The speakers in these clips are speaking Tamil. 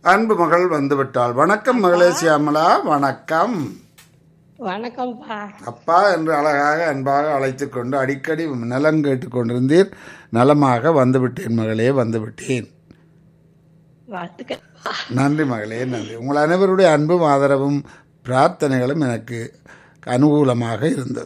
அன்பு மகள் வந்துவிட்டாள் வணக்கம் மகளே சியாமலா வணக்கம் வணக்கம்ப்பா அப்பா என்று அழகாக அன்பாக அழைத்து கொண்டு அடிக்கடி நலம் கேட்டுக் கொண்டிருந்தீர் நலமாக வந்துவிட்டேன் மகளே வந்துவிட்டேன் வாழ்த்துக்கள் நன்றி மகளே நன்றி உங்கள் அனைவருடைய அன்பும் ஆதரவும் பிரார்த்தனைகளும் எனக்கு அனுகூலமாக இருந்தது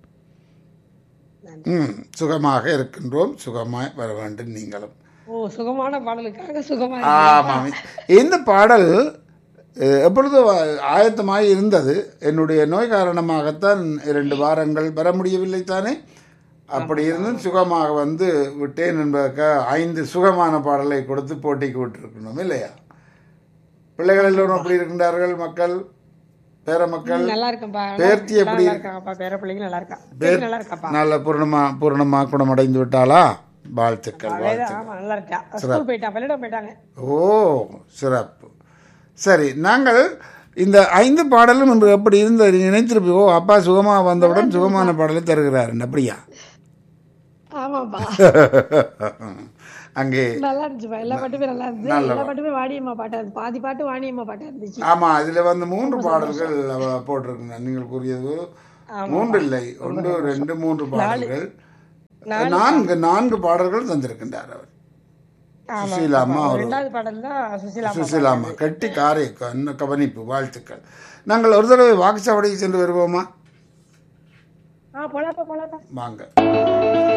ம் சுகமாக இருக்கின்றோம் சுகமாய் வர வேண்டும் நீங்களும் ஓ சுகமான பாடலுக்காக சுகமா ஆமாம் இந்த பாடல் அஹ், எப்பொழுது வ- ஆயத்தமாய் இருந்தது என்னுடைய நோய் காரணமாகத்தான் இரண்டு வாரங்கள் வர முடியவில்லை தானே அப்படி இருந்தும் சுகமாக வந்து விட்டேன் என்பதற்காக ஐந்து சுகமான பாடலை கொடுத்து போட்டிக்கு விட்டிருக்கணும் இல்லையா பிள்ளைகள் எல்லோரும் அப்படி இருக்கின்றார்கள் மக்கள் பேர மக்கள் நல்லா இருக்கேன்ப்பா பேர்த்தி எப்படி நல்லா இருக்காங்கப்பா பேர பிள்ளைங்க நல்லா இருக்கா பேர் நல்லா இருக்காப்பா நல்ல பூர்ணமா பூர்ணமா குணமடைந்து விட்டாளா வாழ்த்துக்கள் வேற வாழ்த்துக்கள் ஆமா நல்லா இருக்கா ஸ்கூல் போயிட்டா பள்ளியிடம் போயிட்டாங்க ஓ சிறப்பு சரி நாங்கள் இந்த ஐந்து பாடலும் இன்று எப்படி இருந்தது நீங்கள் நினைத்திருப்பீ ஓ அப்பா சுகமாக வந்தவுடன் சுகமான பாடலை தருகிறார் அப்படியா ஆமாப்பா அங்கே நல்லா இருந்துச்சுப்பா எல்லா பாட்டுமே நல்லா இருந்துச்சு எல்லா பாட்டுமே வாணியம்மா பாட்டா இருந்துச்சு பாதி பாட்டு வாணியம்மா பாட்டா இருந்துச்சு ஆமாம் இதில் வந்து மூன்று பாடல்கள் அவ போட்டிருக்கின்றன நீங்கள் கூறியது மூன்று இல்லை ஒன்று ரெண்டு மூன்று பாடல்கள் நான்கு நான்கு பாடல்கள் தந்திருக்கின்றார் அவர் சுசீலாம்மா அவர் ரெண்டாவது பாடல் தான் சுசிலா சுசிலாமா கட்டி காரை க- கவனிப்பு வாழ்த்துக்கள் நாங்கள் ஒரு தடவை வாக்குச்சாவடிக்கு சென்று வருவோமா ஆ போலாப்பா போலாப்பா வாங்க